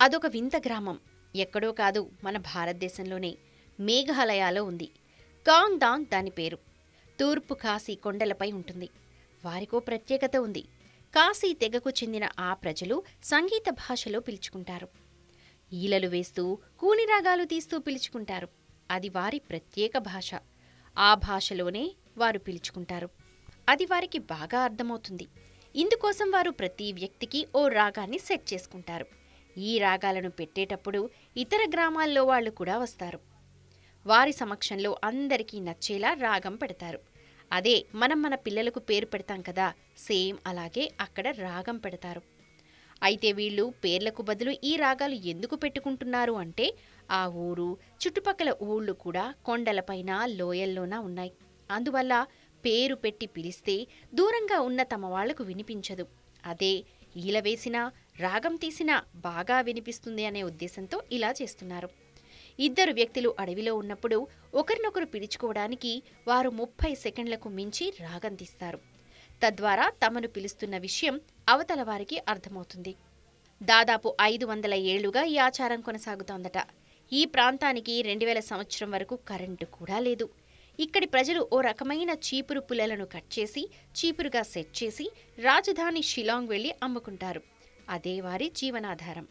అదొక వింత గ్రామం ఎక్కడో కాదు మన భారతదేశంలోనే మేఘాలయాలో ఉంది కాంగ్ దాంగ్ దాని పేరు తూర్పు కాశీ కొండలపై ఉంటుంది వారికో ప్రత్యేకత ఉంది కాశీ తెగకు చెందిన ఆ ప్రజలు సంగీత భాషలో పిలుచుకుంటారు ఈలలు వేస్తూ కూని రాగాలు తీస్తూ పిలుచుకుంటారు అది వారి ప్రత్యేక భాష ఆ భాషలోనే వారు పిలుచుకుంటారు అది వారికి బాగా అర్థమవుతుంది ఇందుకోసం వారు ప్రతి వ్యక్తికి ఓ రాగాన్ని సెట్ చేసుకుంటారు ఈ రాగాలను పెట్టేటప్పుడు ఇతర గ్రామాల్లో వాళ్ళు కూడా వస్తారు వారి సమక్షంలో అందరికీ నచ్చేలా రాగం పెడతారు అదే మనం మన పిల్లలకు పేరు పెడతాం కదా సేమ్ అలాగే అక్కడ రాగం పెడతారు అయితే వీళ్ళు పేర్లకు బదులు ఈ రాగాలు ఎందుకు పెట్టుకుంటున్నారు అంటే ఆ ఊరు చుట్టుపక్కల ఊళ్ళు కూడా కొండలపైన లోయల్లోన ఉన్నాయి అందువల్ల పేరు పెట్టి పిలిస్తే దూరంగా ఉన్న తమ వాళ్లకు వినిపించదు అదే ఈల వేసినా రాగం తీసినా బాగా వినిపిస్తుంది అనే ఉద్దేశంతో ఇలా చేస్తున్నారు ఇద్దరు వ్యక్తులు అడవిలో ఉన్నప్పుడు ఒకరినొకరు పిలుచుకోవడానికి వారు ముప్పై సెకండ్లకు మించి రాగం తీస్తారు తద్వారా తమను పిలుస్తున్న విషయం అవతల వారికి అర్థమవుతుంది దాదాపు ఐదు వందల ఏళ్లుగా ఈ ఆచారం కొనసాగుతోందట ఈ ప్రాంతానికి రెండు వేల సంవత్సరం వరకు కరెంటు కూడా లేదు ఇక్కడి ప్రజలు ఓ రకమైన చీపురు పుల్లలను కట్ చేసి చీపురుగా సెట్ చేసి రాజధాని షిలాంగ్ వెళ్లి అమ్ముకుంటారు అదే వారి జీవనాధారం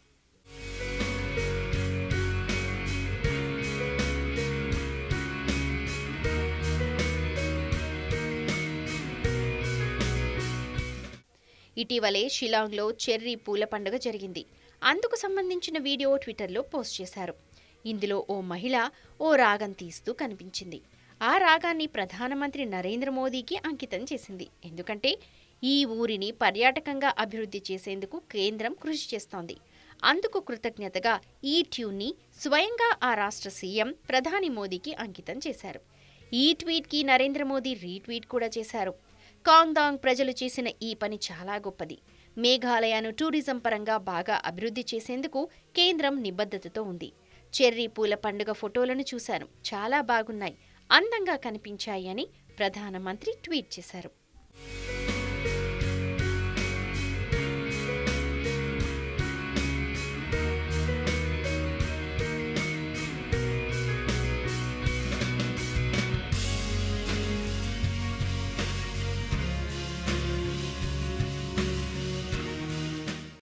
ఇటీవలే షిలాంగ్లో చెర్రీ పూల పండుగ జరిగింది అందుకు సంబంధించిన వీడియో ట్విట్టర్లో పోస్ట్ చేశారు ఇందులో ఓ మహిళ ఓ రాగం తీస్తూ కనిపించింది ఆ రాగాన్ని ప్రధానమంత్రి నరేంద్ర మోదీకి అంకితం చేసింది ఎందుకంటే ఈ ఊరిని పర్యాటకంగా అభివృద్ధి చేసేందుకు కేంద్రం కృషి చేస్తోంది అందుకు కృతజ్ఞతగా ఈ ట్యూన్ని స్వయంగా ఆ రాష్ట్ర సీఎం ప్రధాని మోదీకి అంకితం చేశారు ఈ ట్వీట్కి నరేంద్ర మోదీ రీట్వీట్ కూడా చేశారు కాంగ్దాంగ్ ప్రజలు చేసిన ఈ పని చాలా గొప్పది మేఘాలయను టూరిజం పరంగా బాగా అభివృద్ధి చేసేందుకు కేంద్రం నిబద్ధతతో ఉంది చెర్రీ పూల పండుగ ఫోటోలను చూశాను చాలా బాగున్నాయి అందంగా కనిపించాయి అని ప్రధానమంత్రి ట్వీట్ చేశారు